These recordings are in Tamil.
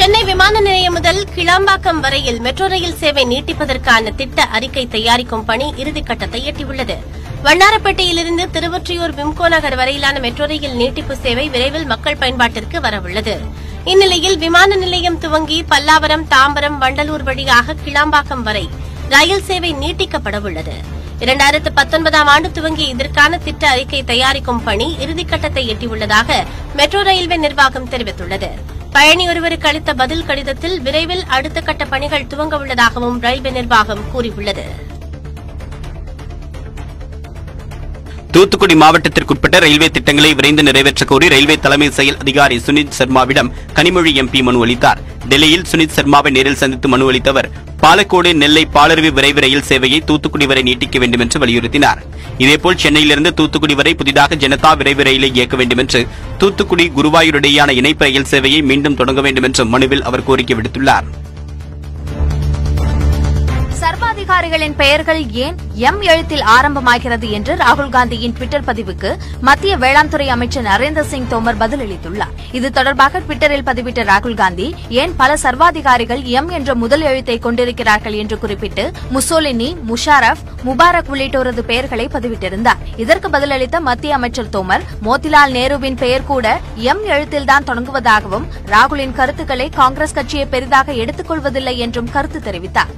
சென்னை விமான நிலையம் முதல் கிளாம்பாக்கம் வரையில் மெட்ரோ ரயில் சேவை நீட்டிப்பதற்கான திட்ட அறிக்கை தயாரிக்கும் பணி இறுதிக்கட்டத்தை எட்டியுள்ளது வண்ணாரப்பேட்டையிலிருந்து திருவொற்றியூர் விம்கோ நகர் வரையிலான மெட்ரோ ரயில் நீட்டிப்பு சேவை விரைவில் மக்கள் பயன்பாட்டிற்கு வரவுள்ளது இந்நிலையில் விமான நிலையம் துவங்கி பல்லாவரம் தாம்பரம் வண்டலூர் வழியாக கிளாம்பாக்கம் வரை ரயில் சேவை நீட்டிக்கப்படவுள்ளது இரண்டாயிரத்து பத்தொன்பதாம் ஆண்டு துவங்கிய இதற்கான திட்ட அறிக்கை தயாரிக்கும் பணி இறுதிக்கட்டத்தை எட்டியுள்ளதாக மெட்ரோ ரயில்வே நிர்வாகம் தெரிவித்துள்ளது பயணி ஒருவருக்கு அளித்த பதில் கடிதத்தில் விரைவில் அடுத்த கட்ட பணிகள் துவங்க உள்ளதாகவும் ரயில்வே நிர்வாகம் கூறியுள்ளது தூத்துக்குடி மாவட்டத்திற்குட்பட்ட ரயில்வே திட்டங்களை விரைந்து நிறைவேற்றக் கோரி ரயில்வே தலைமை செயல் அதிகாரி சுனித் சர்மாவிடம் கனிமொழி எம்பி மனு அளித்தார் டெல்லியில் சுனித் சர்மாவை நேரில் சந்தித்து மனு அளித்தவர் பாலக்கோடு நெல்லை பாலருவி விரைவு ரயில் சேவையை தூத்துக்குடி வரை நீட்டிக்க வேண்டும் என்று வலியுறுத்தினார் இதேபோல் சென்னையிலிருந்து தூத்துக்குடி வரை புதிதாக ஜனதா விரைவு ரயிலை இயக்க வேண்டும் என்று தூத்துக்குடி குருவாயூர் இடையேயான இணைப்பு ரயில் சேவையை மீண்டும் தொடங்க வேண்டும் என்று மனுவில் அவர் கோரிக்கை விடுத்துள்ளார் சர்வாதிகாரிகளின் பெயர்கள் ஏன் எம் எழுத்தில் ஆரம்பமாகிறது என்று ராகுல் காந்தியின் டுவிட்டர் பதிவுக்கு மத்திய வேளாண் துறை அமைச்சர் நரேந்திர சிங் தோமர் பதிலளித்துள்ளார் இது தொடர்பாக டுவிட்டரில் பதிவிட்ட ராகுல் காந்தி ஏன் பல சர்வாதிகாரிகள் எம் என்ற முதல் எழுத்தை கொண்டிருக்கிறார்கள் என்று குறிப்பிட்டு முசோலினி முஷாரப் முபாரக் உள்ளிட்டோரது பெயர்களை பதிவிட்டிருந்தார் இதற்கு பதிலளித்த மத்திய அமைச்சர் தோமர் மோதிலால் நேருவின் பெயர் கூட எம் எழுத்தில்தான் தொடங்குவதாகவும் ராகுலின் கருத்துக்களை காங்கிரஸ் கட்சியை பெரிதாக எடுத்துக் கொள்வதில்லை என்றும் கருத்து தெரிவித்தார்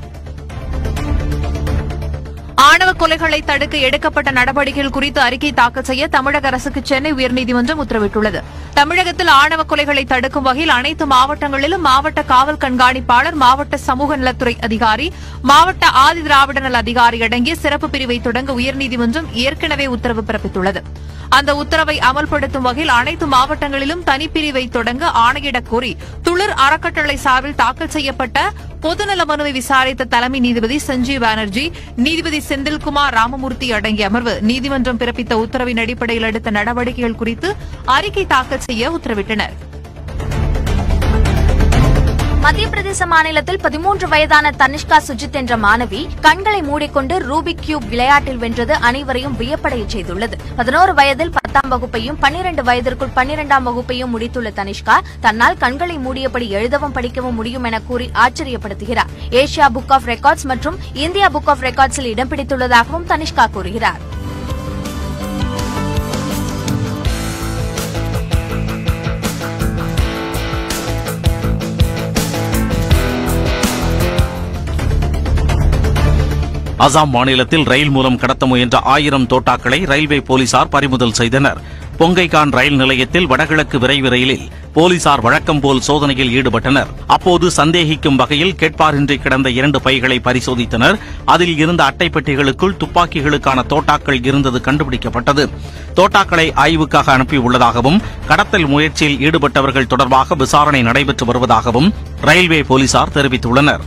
ஆணவ கொலைகளை தடுக்க எடுக்கப்பட்ட நடவடிக்கைகள் குறித்து அறிக்கை தாக்கல் செய்ய தமிழக அரசுக்கு சென்னை உயர்நீதிமன்றம் உத்தரவிட்டுள்ளது தமிழகத்தில் ஆணவ கொலைகளை தடுக்கும் வகையில் அனைத்து மாவட்டங்களிலும் மாவட்ட காவல் கண்காணிப்பாளர் மாவட்ட சமூக நலத்துறை அதிகாரி மாவட்ட ஆதி திராவிட நல அதிகாரி அடங்கிய சிறப்பு பிரிவை தொடங்க உயர்நீதிமன்றம் ஏற்கனவே உத்தரவு பிறப்பித்துள்ளது அந்த உத்தரவை அமல்படுத்தும் வகையில் அனைத்து மாவட்டங்களிலும் தனிப்பிரிவை தொடங்க ஆணையிடக் கோரி துளிர் அறக்கட்டளை சார்பில் தாக்கல் செய்யப்பட்ட பொதுநல மனுவை விசாரித்த தலைமை நீதிபதி சஞ்சீவ் பானர்ஜி நீதிபதி செந்தில்குமார் ராமமூர்த்தி அடங்கிய அமர்வு நீதிமன்றம் பிறப்பித்த உத்தரவின் அடிப்படையில் எடுத்த நடவடிக்கைகள் குறித்து அறிக்கை தாக்கல் செய்ய உத்தரவிட்டனர் மத்திய பிரதேச மாநிலத்தில் பதிமூன்று வயதான தனிஷ்கா சுஜித் என்ற மாணவி கண்களை மூடிக்கொண்டு ரூபிக் கியூப் விளையாட்டில் வென்றது அனைவரையும் வியப்படைய செய்துள்ளது பதினோரு வயதில் பத்தாம் வகுப்பையும் பன்னிரண்டு வயதிற்குள் பன்னிரெண்டாம் வகுப்பையும் முடித்துள்ள தனிஷ்கா தன்னால் கண்களை மூடியபடி எழுதவும் படிக்கவும் முடியும் என கூறி ஆச்சரியப்படுத்துகிறார் ஏசியா புக் ஆஃப் ரெக்கார்ட்ஸ் மற்றும் இந்தியா புக் ஆஃப் ரெக்கார்ட்ஸில் இடம் பிடித்துள்ளதாகவும் தனிஷ்கா கூறுகிறார் அசாம் மாநிலத்தில் ரயில் மூலம் கடத்த முயன்ற ஆயிரம் தோட்டாக்களை ரயில்வே போலீசார் பறிமுதல் செய்தனர் பொங்கைகான் ரயில் நிலையத்தில் வடகிழக்கு விரைவு ரயிலில் போலீசார் வழக்கம் போல் சோதனையில் ஈடுபட்டனர் அப்போது சந்தேகிக்கும் வகையில் கேட்பாரின்றி கிடந்த இரண்டு பைகளை பரிசோதித்தனர் அதில் இருந்த அட்டை பெட்டிகளுக்குள் துப்பாக்கிகளுக்கான தோட்டாக்கள் இருந்தது கண்டுபிடிக்கப்பட்டது தோட்டாக்களை ஆய்வுக்காக அனுப்பியுள்ளதாகவும் கடத்தல் முயற்சியில் ஈடுபட்டவர்கள் தொடர்பாக விசாரணை நடைபெற்று வருவதாகவும் ரயில்வே போலீசார் தெரிவித்துள்ளனர்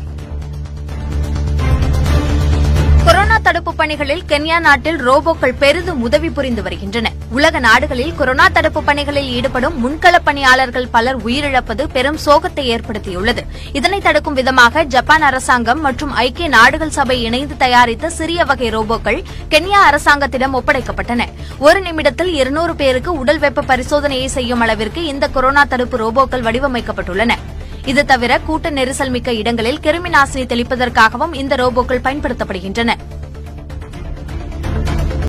கொரோனா தடுப்பு பணிகளில் கென்யா நாட்டில் ரோபோக்கள் பெரிதும் உதவி புரிந்து வருகின்றன உலக நாடுகளில் கொரோனா தடுப்பு பணிகளில் ஈடுபடும் முன்களப் பணியாளர்கள் பலர் உயிரிழப்பது பெரும் சோகத்தை ஏற்படுத்தியுள்ளது இதனை தடுக்கும் விதமாக ஜப்பான் அரசாங்கம் மற்றும் ஐக்கிய நாடுகள் சபை இணைந்து தயாரித்த சிறிய வகை ரோபோக்கள் கென்யா அரசாங்கத்திடம் ஒப்படைக்கப்பட்டன ஒரு நிமிடத்தில் இருநூறு பேருக்கு உடல் வெப்ப பரிசோதனையை செய்யும் அளவிற்கு இந்த கொரோனா தடுப்பு ரோபோக்கள் வடிவமைக்கப்பட்டுள்ளன இது தவிர கூட்ட நெரிசல் மிக்க இடங்களில் கிருமி நாசினி தெளிப்பதற்காகவும் இந்த ரோபோக்கள் பயன்படுத்தப்படுகின்றன